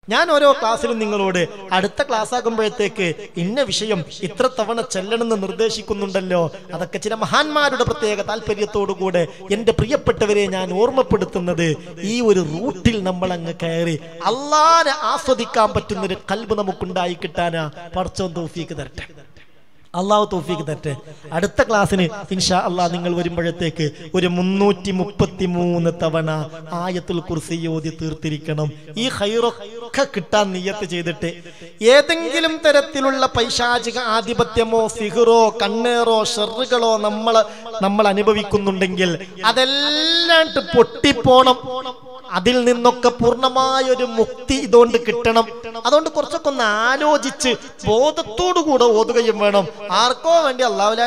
ഞാൻ ഓരോ ക്ലാസ്സിലും നിങ്ങളോട് അടുത്ത ക്ലാസ് ആകുമ്പോഴത്തേക്ക് ഇന്ന വിഷയം ഇത്ര തവണ ചെല്ലണമെന്ന് നിർദ്ദേശിക്കുന്നുണ്ടല്ലോ അതൊക്കെ ചില മഹാന്മാരുടെ പ്രത്യേക താല്പര്യത്തോടുകൂടെ എന്റെ പ്രിയപ്പെട്ടവരെ ഞാൻ ഓർമ്മപ്പെടുത്തുന്നത് ഈ ഒരു റൂട്ടിൽ നമ്മൾ അങ്ങ് കയറി അള്ളാനെ ആസ്വദിക്കാൻ പറ്റുന്ന ഒരു കൽബ് നമുക്കുണ്ടായി കിട്ടാനാ പടച്ചോൻ തൗഫീക്ക് തരട്ടെ അള്ളാഹു തൗഫീക്ക് തരട്ടെ അടുത്ത ക്ലാസ്സിന് ഇൻഷാ അള്ളാഹ് നിങ്ങൾ വരുമ്പോഴത്തേക്ക് ഒരു മുന്നൂറ്റി മുപ്പത്തി മൂന്ന് തവണ ആയത്തുൽ കുർസി ഓതി തീർത്തിരിക്കണം ഈ ഹൈറൊക്കെ കിട്ടാൻ നിയത്ത് ചെയ്തിട്ട് ഏതെങ്കിലും തരത്തിലുള്ള പൈശാചിക ആധിപത്യമോ സിഹിറോ കണ്ണേറോ ഷെറുകളോ നമ്മൾ നമ്മൾ അനുഭവിക്കുന്നുണ്ടെങ്കിൽ അതെല്ലാം പൊട്ടിപ്പോണം അതിൽ നിന്നൊക്കെ പൂർണ്ണമായ ഒരു മുക്തി ഇതുകൊണ്ട് കിട്ടണം അതുകൊണ്ട് കുറച്ചൊക്കെ ഒന്ന് ആലോചിച്ച് ബോധത്തോടു കൂടെ ഓതുകയും വേണം ആർക്കോ വേണ്ടി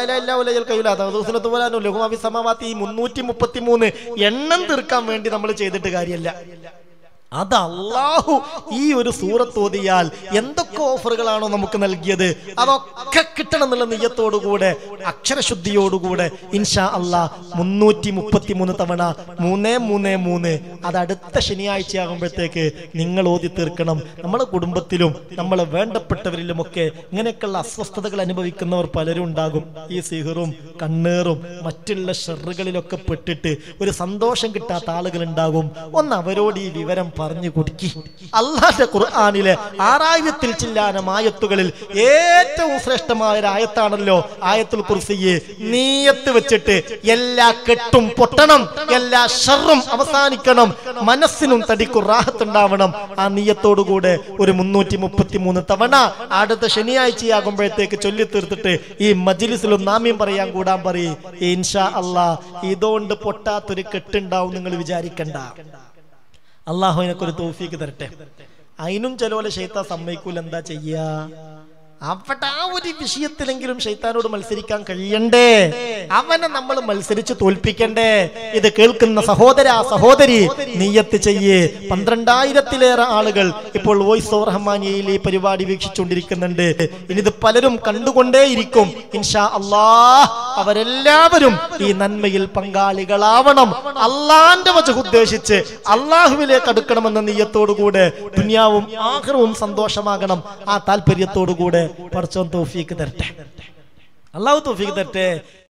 അള്ളാഹുലായി ഈ മുന്നൂറ്റി മുപ്പത്തി മൂന്ന് എണ്ണം തീർക്കാൻ വേണ്ടി നമ്മൾ ചെയ്തിട്ട് കാര്യമല്ല അത് അള്ളാഹു ഈ ഒരു സൂറത്ത് ഓതിയാൽ എന്തൊക്കെ ഓഫറുകളാണോ നമുക്ക് നൽകിയത് അതൊക്കെ കിട്ടണം എന്നുള്ള നെയ്യത്തോടുകൂടെ അക്ഷരശുദ്ധിയോടുകൂടെ ഇൻഷാ അള്ളാ മുന്നൂറ്റി മുപ്പത്തി മൂന്ന് തവണ മൂന്നേ മൂന്നേ മൂന്ന് അത് അടുത്ത ശനിയാഴ്ച ആകുമ്പോഴത്തേക്ക് നിങ്ങൾ ഓതി തീർക്കണം നമ്മളെ കുടുംബത്തിലും നമ്മളെ വേണ്ടപ്പെട്ടവരിലുമൊക്കെ ഇങ്ങനെയൊക്കെയുള്ള അസ്വസ്ഥതകൾ അനുഭവിക്കുന്നവർ പലരും ഉണ്ടാകും ഈ സിഹറും കണ്ണേറും മറ്റുള്ള ഷെറുകളിലൊക്കെ പെട്ടിട്ട് ഒരു സന്തോഷം കിട്ടാത്ത ആളുകൾ ഉണ്ടാകും ഒന്ന് അവരോട് ഈ വിവരം പറഞ്ഞു കൊടുക്കി അള്ളാന്റെ ഖുർആാനിലെ ആറായിരത്തിൽ ചില്ലാനം ആയത്തുകളിൽ ഏറ്റവും ശ്രേഷ്ഠമായ ഒരു ആയത്താണല്ലോ ആയത്തുൽ കുർസിയെ നീയത്ത് വെച്ചിട്ട് എല്ലാ കെട്ടും പൊട്ടണം എല്ലാ ഷറും അവസാനിക്കണം മനസ്സിനും തടിക്കും റാഹത്തുണ്ടാവണം ആ നീയത്തോടുകൂടെ ഒരു മുന്നൂറ്റി മുപ്പത്തി മൂന്ന് തവണ അടുത്ത ശനിയാഴ്ചയാകുമ്പോഴത്തേക്ക് ചൊല്ലി തീർത്തിട്ട് ഈ മജിലിസിലും നാമ്യം പറയാൻ കൂടാൻ പറയും ഇൻഷാ അള്ളാ ഇതുകൊണ്ട് പൊട്ടാത്തൊരു കെട്ടുണ്ടാവും നിങ്ങൾ വിചാരിക്കണ്ട അള്ളാഹു ഒരു തോഫിക്ക് തരട്ടെ അതിനും ചിലപോലെ ഷെയ്ത്താൻ സമ്മതിക്കൂല എന്താ ചെയ്യാ അവിടെ ആ ഒരു വിഷയത്തിലെങ്കിലും ഷെയ്ത്താനോട് മത്സരിക്കാൻ കഴിയണ്ടേ അവനെ നമ്മൾ മത്സരിച്ച് തോൽപ്പിക്കണ്ടേ ഇത് കേൾക്കുന്ന സഹോദര സഹോദരി നീയത്ത് ചെയ്യേ പന്ത്രണ്ടായിരത്തിലേറെ ആളുകൾ ഇപ്പോൾ വോയിസ് ഓഫ് റഹ്മാനിയയിൽ ഈ പരിപാടി വീക്ഷിച്ചുകൊണ്ടിരിക്കുന്നുണ്ട് ഇനിത് പലരും കണ്ടുകൊണ്ടേയിരിക്കും ഇൻഷാ അള്ളാഹ് അവരെല്ലാവരും ഈ നന്മയിൽ പങ്കാളികളാവണം അള്ളാന്റെ വച ഉദ്ദേശിച്ച് അള്ളാഹുവിലേക്ക് അടുക്കണമെന്ന നീയത്തോടുകൂടെ ദുനിയാവും ആഗ്രഹവും സന്തോഷമാകണം ആ താല്പര്യത്തോടുകൂടെ പടച്ചോൻ തോഫീക്ക് തരട്ടെ അള്ളാഹു തോഫീക്ക് തരട്ടെ